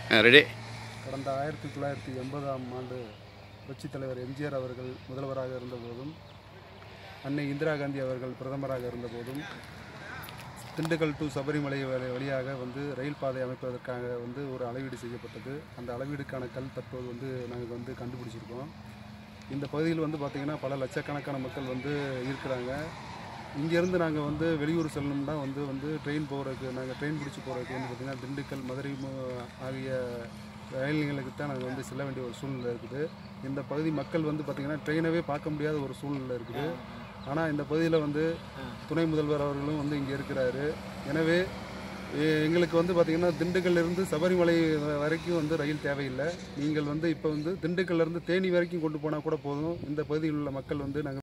ready கடந்த ஆயிரத்தி தொள்ளாயிரத்தி எண்பதாம் ஆண்டு புரட்சித் தலைவர் எம்ஜிஆர் அவர்கள் முதல்வராக இருந்தபோதும் அன்னை இந்திரா காந்தி அவர்கள் பிரதமராக இருந்தபோதும் திண்டுக்கல் டு சபரிமலை வழி- வழியாக வந்து ரயில் பாதை அமைப்பதற்காக வந்து ஒரு அளவீடு செய்யப்பட்டது அந்த அளவீடுக்கான கல் தற்போது வந்து நாங்கள் வந்து கண்டுபிடிச்சிருக்கோம் இந்த பகுதியில் வந்து பார்த்திங்கன்னா பல லட்சக்கணக்கான மக்கள் வந்து இருக்கிறாங்க இங்கேருந்து நாங்கள் வந்து வெளியூர் செல்லணும்னா வந்து வந்து ட்ரெயின் போகிறதுக்கு நாங்கள் ட்ரெயின் பிடிச்சி போகிறதுக்கு வந்து பார்த்திங்கன்னா திண்டுக்கல் மதுரை மு- ஆகிய ரயில் நிலையங்களுக்கு தான் நாங்கள் வந்து செல்ல வேண்டிய ஒரு சூழ்நிலை இருக்குது இந்த பகுதி மக்கள் வந்து பார்த்திங்கன்னா ட்ரெயினவே பார்க்க முடியாத ஒரு சூழ்நிலை இருக்குது ஆனால் இந்த பகுதியில் வந்து துணை முதல்வர் அவர்களும் வந்து இங்கே இருக்கிறாரு எனவே எ- எங்களுக்கு வந்து பார்த்திங்கன்னா திண்டுக்கல்லிருந்து சபரிமலை வ- வரைக்கும் வந்து ரயில் தேவையில்லை நீங்கள் வந்து இப்போ வந்து திண்டுக்கல்லேருந்து தேனி வரைக்கும் கொண்டு போனால் கூட போதும் இந்த பகுதியில் உள்ள மக்கள் வந்து நாங்கள்